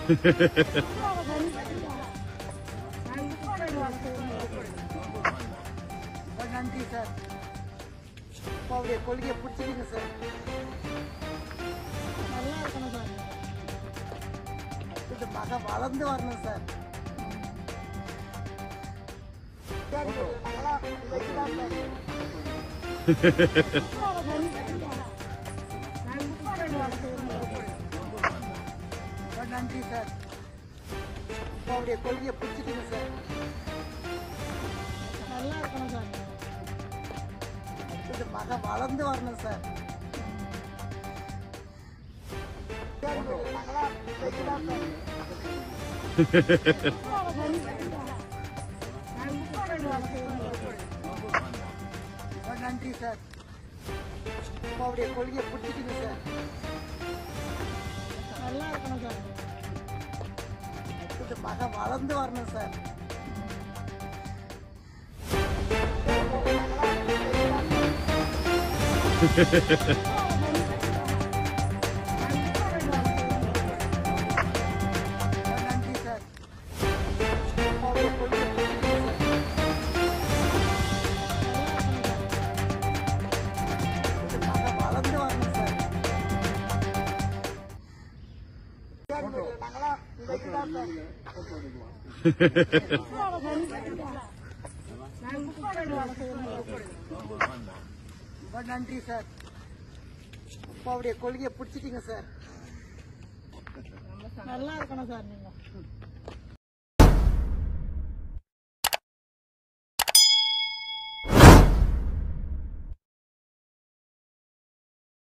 ரொம்ப நன்றி சார் இப்போ அவருடைய கொள்கையை பிடிச்சிக்கிங்க சார் நல்லா இருக்கணும் சார் இது மகன் வளர்ந்து வரணும் சார் சரி, நாங்களாம் இன்னைக்கு தான் சார். ரொம்ப நன்றி சார் இப்போ அவருடைய கொள்கையை பிடிச்சிக்கிங்க சார் நல்லா இருக்கணும் சார் இது மகன் வளர்ந்து வரணும் சார் சரி, நாங்களாம் இன்னைக்கு தான் சார். ரொம்ப நன்றி சார் இப்போ அவருடைய கொள்கையை பிடிச்சிக்கிங்க சார் நல்லா இருக்கணும் சார் இது மகன் வளர்ந்து வரணும் சார் ரொம்ப நன்றி சார் இப்போ அவருடைய கொள்கையை பிடிச்சிக்கிங்க சார் இது மகன் வளர்ந்து வரணும் சார் சரி, நாங்களாம் இன்னைக்கு தான் சார் ரொம்ப நன்றி சார் இப்போ அவருடைய கொள்கையை பிடிச்சிட்டீங்க சார் நல்லா இருக்கணும் சார் நீங்க